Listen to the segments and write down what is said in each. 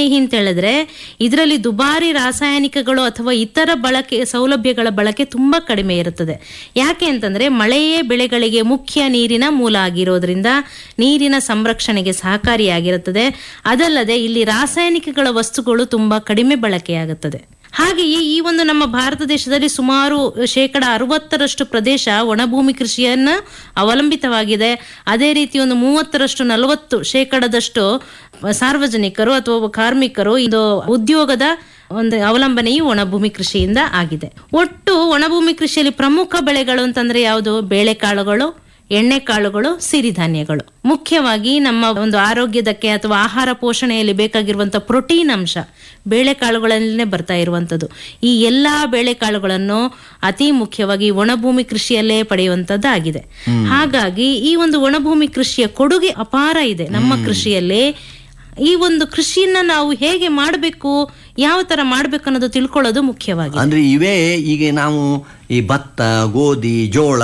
ಸಿಹಿ ಅಂತ ಹೇಳಿದ್ರೆ ಇದರಲ್ಲಿ ದುಬಾರಿ ರಾಸಾಯನಿಕಗಳು ಅಥವಾ ಇತರ ಬಳಕೆ ಸೌಲಭ್ಯಗಳ ಬಳಕೆ ತುಂಬಾ ಕಡಿಮೆ ಇರುತ್ತದೆ ಯಾಕೆ ಅಂತಂದ್ರೆ ಮಳೆಯೇ ಬೆಳೆಗಳಿಗೆ ಮುಖ್ಯ ನೀರಿನ ಮೂಲ ಆಗಿರೋದ್ರಿಂದ ನೀರಿನ ಸಂರಕ್ಷಣೆಗೆ ಸಹಕಾರಿಯಾಗಿರುತ್ತದೆ ಅದಲ್ಲದೆ ಇಲ್ಲಿ ರಾಸಾಯನಿಕಗಳ ವಸ್ತುಗಳು ತುಂಬಾ ಕಡಿಮೆ ಬಳಕೆಯಾಗುತ್ತದೆ ಹಾಗೆಯೇ ಈ ಒಂದು ನಮ್ಮ ಭಾರತ ದೇಶದಲ್ಲಿ ಸುಮಾರು ಶೇಕಡ ಅರವತ್ತರಷ್ಟು ಪ್ರದೇಶ ಒಣಭೂಮಿ ಕೃಷಿಯನ್ನ ಅವಲಂಬಿತವಾಗಿದೆ ಅದೇ ರೀತಿ ಒಂದು ಮೂವತ್ತರಷ್ಟು ನಲವತ್ತು ಶೇಕಡದಷ್ಟು ಸಾರ್ವಜನಿಕರು ಅಥವಾ ಕಾರ್ಮಿಕರು ಇದು ಉದ್ಯೋಗದ ಒಂದು ಅವಲಂಬನೆಯು ಒಣಭೂಮಿ ಕೃಷಿಯಿಂದ ಆಗಿದೆ ಒಟ್ಟು ಒಣಭೂಮಿ ಕೃಷಿಯಲ್ಲಿ ಪ್ರಮುಖ ಬೆಳೆಗಳು ಅಂತಂದ್ರೆ ಯಾವುದು ಬೇಳೆಕಾಳುಗಳು ಎಣ್ಣೆಕಾಳುಗಳು ಸಿರಿಧಾನ್ಯಗಳು ಮುಖ್ಯವಾಗಿ ನಮ್ಮ ಒಂದು ಆರೋಗ್ಯದಕ್ಕೆ ಅಥವಾ ಆಹಾರ ಪೋಷಣೆಯಲ್ಲಿ ಬೇಕಾಗಿರುವಂತಹ ಪ್ರೋಟೀನ್ ಅಂಶ ಬೇಳೆಕಾಳುಗಳಲ್ಲೇ ಬರ್ತಾ ಇರುವಂತದ್ದು ಈ ಎಲ್ಲಾ ಬೇಳೆಕಾಳುಗಳನ್ನು ಅತಿ ಮುಖ್ಯವಾಗಿ ಒಣಭೂಮಿ ಕೃಷಿಯಲ್ಲೇ ಪಡೆಯುವಂತದ್ದಾಗಿದೆ ಹಾಗಾಗಿ ಈ ಒಂದು ಒಣಭೂಮಿ ಕೃಷಿಯ ಕೊಡುಗೆ ಅಪಾರ ಇದೆ ನಮ್ಮ ಕೃಷಿಯಲ್ಲಿ ಈ ಒಂದು ಕೃಷಿಯನ್ನ ನಾವು ಹೇಗೆ ಮಾಡಬೇಕು ಯಾವ ತರ ಮಾಡ್ಬೇಕು ಅನ್ನೋದು ತಿಳ್ಕೊಳ್ಳೋದು ಮುಖ್ಯವಾಗಿ ಅಂದ್ರೆ ಇವೇ ಈಗ ನಾವು ಈ ಭತ್ತ ಗೋಧಿ ಜೋಳ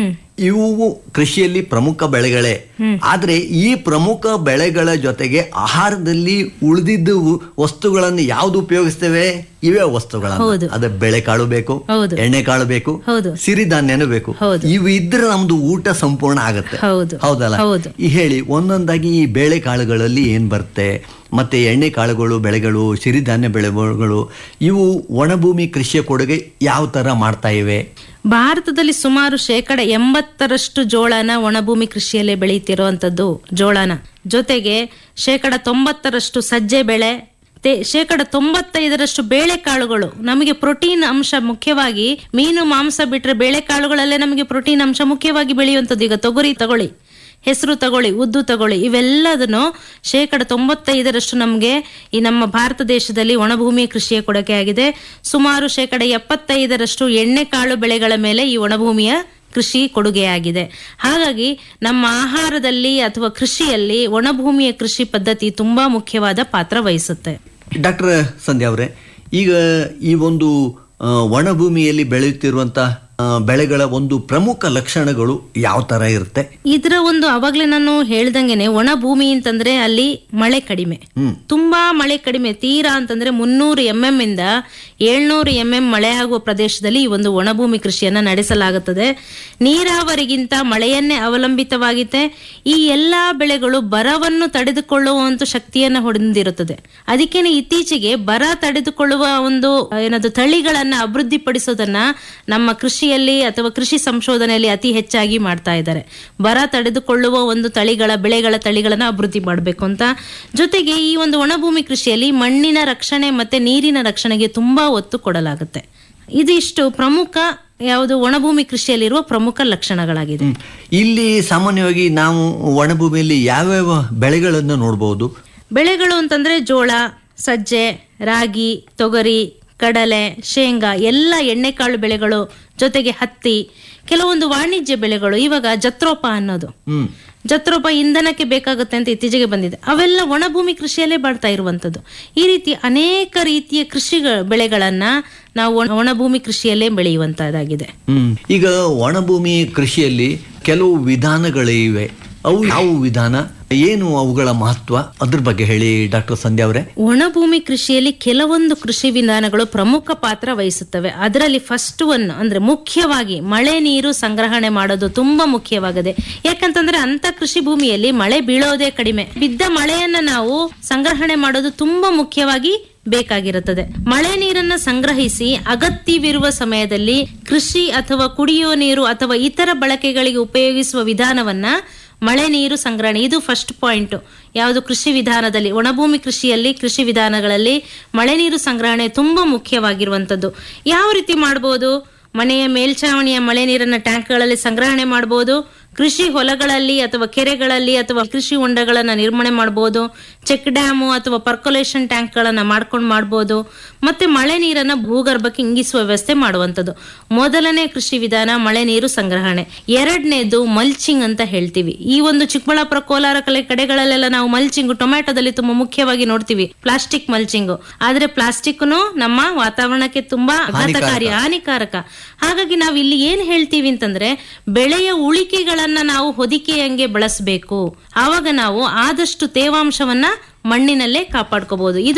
ಇವು ಕೃಷಿಯಲ್ಲಿ ಪ್ರಮುಖ ಬೆಳೆಗಳೇ ಆದ್ರೆ ಈ ಪ್ರಮುಖ ಬೆಳೆಗಳ ಜೊತೆಗೆ ಆಹಾರದಲ್ಲಿ ಉಳಿದಿದ್ದು ವಸ್ತುಗಳನ್ನು ಯಾವ್ದು ಉಪಯೋಗಿಸ್ತೇವೆ ಇವೇ ವಸ್ತುಗಳನ್ನು ಅದ ಬೆಳೆಕಾಳು ಬೇಕು ಹೌದು. ಎಣ್ಣೆಕಾಳು ಬೇಕು ಹೌದು. ಸಿರಿಧಾನ್ಯನೂ ಬೇಕು ಹೌದು. ಇವು ಇದ್ರೆ ನಮ್ದು ಊಟ ಸಂಪೂರ್ಣ ಆಗುತ್ತೆ ಹೌದು. ಹೌದಲ್ಲ ಹೌದು. ಈ ಹೇಳಿ ಒಂದೊಂದಾಗಿ ಈ ಬೇಳೆಕಾಳುಗಳಲ್ಲಿ ಏನ್ ಬರುತ್ತೆ ಮತ್ತೆ ಎಣ್ಣೆ ಕಾಳುಗಳು ಬೆಳೆಗಳು ಸಿರಿಧಾನ್ಯ ಬೆಳೆಗಳು ಇವು ಒಣಭೂಮಿ ಕೃಷಿಯ ಕೊಡುಗೆ ಯಾವ ತರ ಮಾಡ್ತಾ ಇವೆ ಭಾರತದಲ್ಲಿ ಸುಮಾರು ಶೇಕಡ ಎಂಬತ್ತರಷ್ಟು ಜೋಳನ ಒಣಭೂಮಿ ಕೃಷಿಯಲ್ಲೇ ಬೆಳೆಯುತ್ತಿರುವಂತದ್ದು ಜೋಳನ ಜೊತೆಗೆ ಶೇಕಡ ತೊಂಬತ್ತರಷ್ಟು ಸಜ್ಜೆ ಬೆಳೆ ತೆ- ಶೇಕಡ ತೊಂಬತ್ತೈದರಷ್ಟು ಬೇಳೆಕಾಳುಗಳು ನಮಗೆ ಪ್ರೋಟೀನ್ ಅಂಶ ಮುಖ್ಯವಾಗಿ ಮೀನು ಮಾಂಸ ಬಿಟ್ರೆ ಬೇಳೆಕಾಳುಗಳಲ್ಲೇ ನಮಗೆ ಪ್ರೋಟೀನ್ ಅಂಶ ಮುಖ್ಯವಾಗಿ ಬೆಳೆಯುವಂಥದ್ದು ಈಗ ತೊಗರಿ ತಗೊಳ್ಳಿ ಹೆಸರು ತಗೊಳ್ಳಿ ಉದ್ದು ತಗೊಳ್ಳಿ ಇವೆಲ್ಲದನ್ನು ಶೇಕಡ ತೊಂಬತ್ತೈದರಷ್ಟು ನಮಗೆ ಈ ನಮ್ಮ ಭಾರತ ದೇಶದಲ್ಲಿ ಒಣಭೂಮಿಯ ಕೃಷಿಯ ಕೊಡುಗೆ ಆಗಿದೆ ಸುಮಾರು ಶೇಕಡ ಎಪ್ಪತ್ತೈದರಷ್ಟು ಎಣ್ಣೆಕಾಳು ಬೆಳೆಗಳ ಮೇಲೆ ಈ ಒಣಭೂಮಿಯ ಕೃಷಿ ಕೊಡುಗೆಯಾಗಿದೆ ಹಾಗಾಗಿ ನಮ್ಮ ಆಹಾರದಲ್ಲಿ ಅಥವಾ ಕೃಷಿಯಲ್ಲಿ ಒಣಭೂಮಿಯ ಕೃಷಿ ಪದ್ಧತಿ ತುಂಬಾ ಮುಖ್ಯವಾದ ಪಾತ್ರ ವಹಿಸುತ್ತೆ ಡಾಕ್ಟರ್ ಸಂಧ್ಯಾ ಅವರೇ ಈಗ ಈ ಒಂದು ಆ, ಒಣಭೂಮಿಯಲ್ಲಿ ಬೆಳೆಯುತ್ತಿರುವಂತ ಆ, ಬೆಳೆಗಳ ಒಂದು ಪ್ರಮುಖ ಲಕ್ಷಣಗಳು ಯಾವ ತರ ಇರುತ್ತೆ ಇದರ ಒಂದು ಅವಾಗ್ಲೇ ನಾನು ಹೇಳ್ದಂಗೆನೆ ಒಣ ಭೂಮಿ ಅಂತಂದ್ರೆ ಅಲ್ಲಿ ಮಳೆ ಕಡಿಮೆ ತುಂಬಾ ಮಳೆ ಕಡಿಮೆ ತೀರಾ ಅಂತಂದ್ರೆ ಮುನ್ನೂರು ಎಂ ಎಂ ಇಂದ ಏಳ್ನೂರು ಎಂ ಎಂ ಮಳೆ ಆಗುವ ಪ್ರದೇಶದಲ್ಲಿ ಈ ಒಂದು ಒಣಭೂಮಿ ಕೃಷಿಯನ್ನ ನಡೆಸಲಾಗುತ್ತದೆ ನೀರಾವರಿಗಿಂತ ಮಳೆಯನ್ನೇ ಅವಲಂಬಿತವಾಗಿದೆ ಈ ಎಲ್ಲಾ ಬೆಳೆಗಳು ಬರವನ್ನು ತಡೆದುಕೊಳ್ಳುವಂತ ಶಕ್ತಿಯನ್ನ ಹೊಂದಿರುತ್ತದೆ ಅದಕ್ಕೇನೆ ಇತ್ತೀಚೆಗೆ ಬರ ತಡೆದುಕೊಳ್ಳುವ ಒಂದು ಏನದು ತಳಿಗಳನ್ನ ಅಭಿವೃದ್ಧಿಪಡಿಸೋದನ್ನ ನಮ್ಮ ಕೃಷಿಯಲ್ಲಿ ಅಥವಾ ಕೃಷಿ ಸಂಶೋಧನೆಯಲ್ಲಿ ಅತಿ ಹೆಚ್ಚಾಗಿ ಮಾಡ್ತಾ ಇದ್ದಾರೆ ಬರ ತಡೆದುಕೊಳ್ಳುವ ಒಂದು ತಳಿಗಳ ಬೆಳೆಗಳ ತಳಿಗಳನ್ನ ಅಭಿವೃದ್ಧಿ ಮಾಡಬೇಕು ಅಂತ ಜೊತೆಗೆ ಈ ಒಂದು ಒಣಭೂಮಿ ಕೃಷಿಯಲ್ಲಿ ಮಣ್ಣಿನ ರಕ್ಷಣೆ ಮತ್ತೆ ನೀರಿನ ರಕ್ಷಣೆಗೆ ತುಂಬಾ ಒತ್ತು ಕೊಡಲಾಗುತ್ತೆ ಇದಿಷ್ಟು ಪ್ರಮುಖ ಯಾವುದು ಒಣಭೂಮಿ ಕೃಷಿಯಲ್ಲಿರುವ ಪ್ರಮುಖ ಲಕ್ಷಣಗಳಾಗಿದೆ ಹ್ಮ್. ಇಲ್ಲಿ ಸಾಮಾನ್ಯವಾಗಿ ನಾವು ಒಣಭೂಮಿಯಲ್ಲಿ ಯಾವ್ಯಾವ ಬೆಳೆಗಳನ್ನು ನೋಡಬಹುದು ಬೆಳೆಗಳು ಅಂತಂದ್ರೆ ಜೋಳ ಸಜ್ಜೆ ರಾಗಿ ತೊಗರಿ ಕಡಲೆ ಶೇಂಗಾ ಎಲ್ಲ ಎಣ್ಣೆಕಾಳು ಬೆಳೆಗಳು ಜೊತೆಗೆ ಹತ್ತಿ ಕೆಲವೊಂದು ವಾಣಿಜ್ಯ ಬೆಳೆಗಳು ಇವಾಗ ಜತ್ರೋಪ ಅನ್ನೋದು ಹ್ಮ್ ಜತ್ರೋಪ ಇಂಧನಕ್ಕೆ ಬೇಕಾಗುತ್ತೆ ಅಂತ ಇತ್ತೀಚೆಗೆ ಬಂದಿದೆ ಅವೆಲ್ಲ ಒಣಭೂಮಿ ಕೃಷಿಯಲ್ಲೇ ಬಾಳ್ತಾ ಇರುವಂತದ್ದು ಈ ರೀತಿ ಅನೇಕ ರೀತಿಯ ಕೃಷಿ ಬೆಳೆಗಳನ್ನ ನಾವು ಒಣ- ಒಣಭೂಮಿ ಕೃಷಿಯಲ್ಲೇ ಬೆಳೆಯುವಂತಹದ್ದಾಗಿದೆ ಹ್ಮ್ ಈಗ ಒಣಭೂಮಿ ಕೃಷಿಯಲ್ಲಿ ಕೆಲವು ವಿಧಾನಗಳಿವೆ ಅವು ಯಾವ ವಿಧಾನ ಏನು ಅವುಗಳ ಮಹತ್ವ ಅದ್ರ ಬಗ್ಗೆ ಹೇಳಿ ಡಾಕ್ಟರ್ ಸಂಧ್ಯಾ ಅವರೇ ಒಣಭೂಮಿ ಕೃಷಿಯಲ್ಲಿ ಕೆಲವೊಂದು ಕೃಷಿ ವಿಧಾನಗಳು ಪ್ರಮುಖ ಪಾತ್ರ ವಹಿಸುತ್ತವೆ ಅದರಲ್ಲಿ ಫಸ್ಟ್ ಒನ್ ಅಂದ್ರೆ ಮುಖ್ಯವಾಗಿ ಮಳೆ ನೀರು ಸಂಗ್ರಹಣೆ ಮಾಡೋದು ತುಂಬಾ ಮುಖ್ಯವಾಗಿದೆ ಯಾಕಂತಂದ್ರೆ ಅಂತ ಕೃಷಿ ಭೂಮಿಯಲ್ಲಿ ಮಳೆ ಬೀಳೋದೇ ಕಡಿಮೆ ಬಿದ್ದ ಮಳೆಯನ್ನ ನಾವು ಸಂಗ್ರಹಣೆ ಮಾಡೋದು ತುಂಬಾ ಮುಖ್ಯವಾಗಿ ಬೇಕಾಗಿರುತ್ತದೆ ಮಳೆ ನೀರನ್ನ ಸಂಗ್ರಹಿಸಿ ಅಗತ್ಯವಿರುವ ಸಮಯದಲ್ಲಿ ಕೃಷಿ ಅಥವಾ ಕುಡಿಯುವ ನೀರು ಅಥವಾ ಇತರ ಬಳಕೆಗಳಿಗೆ ಉಪಯೋಗಿಸುವ ವಿಧಾನವನ್ನ ಮಳೆ ನೀರು ಸಂಗ್ರಹಣೆ ಇದು ಫಸ್ಟ್ ಪಾಯಿಂಟ್ ಯಾವುದು ಕೃಷಿ ವಿಧಾನದಲ್ಲಿ ಒಣಭೂಮಿ ಕೃಷಿಯಲ್ಲಿ ಕೃಷಿ ವಿಧಾನಗಳಲ್ಲಿ ಮಳೆ ನೀರು ಸಂಗ್ರಹಣೆ ತುಂಬಾ ಮುಖ್ಯವಾಗಿರುವಂತದ್ದು ಯಾವ ರೀತಿ ಮಾಡಬಹುದು ಮನೆಯ ಮೇಲ್ಛಾವಣಿಯ ಮಳೆ ನೀರನ್ನ ಟ್ಯಾಂಕ್ಗಳಲ್ಲಿ ಸಂಗ್ರಹಣೆ ಮಾಡಬಹುದು ಕೃಷಿ ಹೊಲಗಳಲ್ಲಿ ಅಥವಾ ಕೆರೆಗಳಲ್ಲಿ ಅಥವಾ ಕೃಷಿ ಹೊಂಡಗಳನ್ನ ನಿರ್ಮಾಣ ಮಾಡಬಹುದು ಚೆಕ್ ಡ್ಯಾಮು ಅಥವಾ ಪರ್ಕೊಲೇಷನ್ ಟ್ಯಾಂಕ್ಗಳನ್ನ ಮಾಡ್ಕೊಂಡು ಮಾಡಬಹುದು ಮತ್ತೆ ಮಳೆ ನೀರನ್ನ ಭೂಗರ್ಭಕ್ಕೆ ಇಂಗಿಸುವ ವ್ಯವಸ್ಥೆ ಮಾಡುವಂಥದ್ದು ಮೊದಲನೇ ಕೃಷಿ ವಿಧಾನ ಮಳೆ ನೀರು ಸಂಗ್ರಹಣೆ ಎರಡನೇದು ಮಲ್ಚಿಂಗ್ ಅಂತ ಹೇಳ್ತೀವಿ ಈ ಒಂದು ಚಿಕ್ಕಬಳ್ಳಾಪುರ ಕೋಲಾರ ಕಲೆ ಕಡೆಗಳಲ್ಲೆಲ್ಲ ನಾವು ಮಲ್ಚಿಂಗ್ ಟೊಮ್ಯಾಟೋದಲ್ಲಿ ತುಂಬಾ ಮುಖ್ಯವಾಗಿ ನೋಡ್ತೀವಿ ಪ್ಲಾಸ್ಟಿಕ್ ಮಲ್ಚಿಂಗ್ ಆದ್ರೆ ಪ್ಲಾಸ್ಟಿಕ್ನು ನಮ್ಮ ವಾತಾವರಣಕ್ಕೆ ತುಂಬಾ ಆಘಾತಕಾರಿ ಹಾನಿಕಾರಕ ಹಾಗಾಗಿ ನಾವು ಇಲ್ಲಿ ಏನ್ ಹೇಳ್ತೀವಿ ಅಂತಂದ್ರೆ ಬೆಳೆಯ ಉಳಿಕೆಗಳನ್ನ ನಾವು ಹೊದಿಕೆಯಂಗೆ ಬಳಸಬೇಕು ಆವಾಗ ನಾವು ಆದಷ್ಟು ತೇವಾಂಶವನ್ನ ಮಣ್ಣಿನಲ್ಲೇ ಕಾಪಾಡ್ಕೋಬಹುದು ಇದು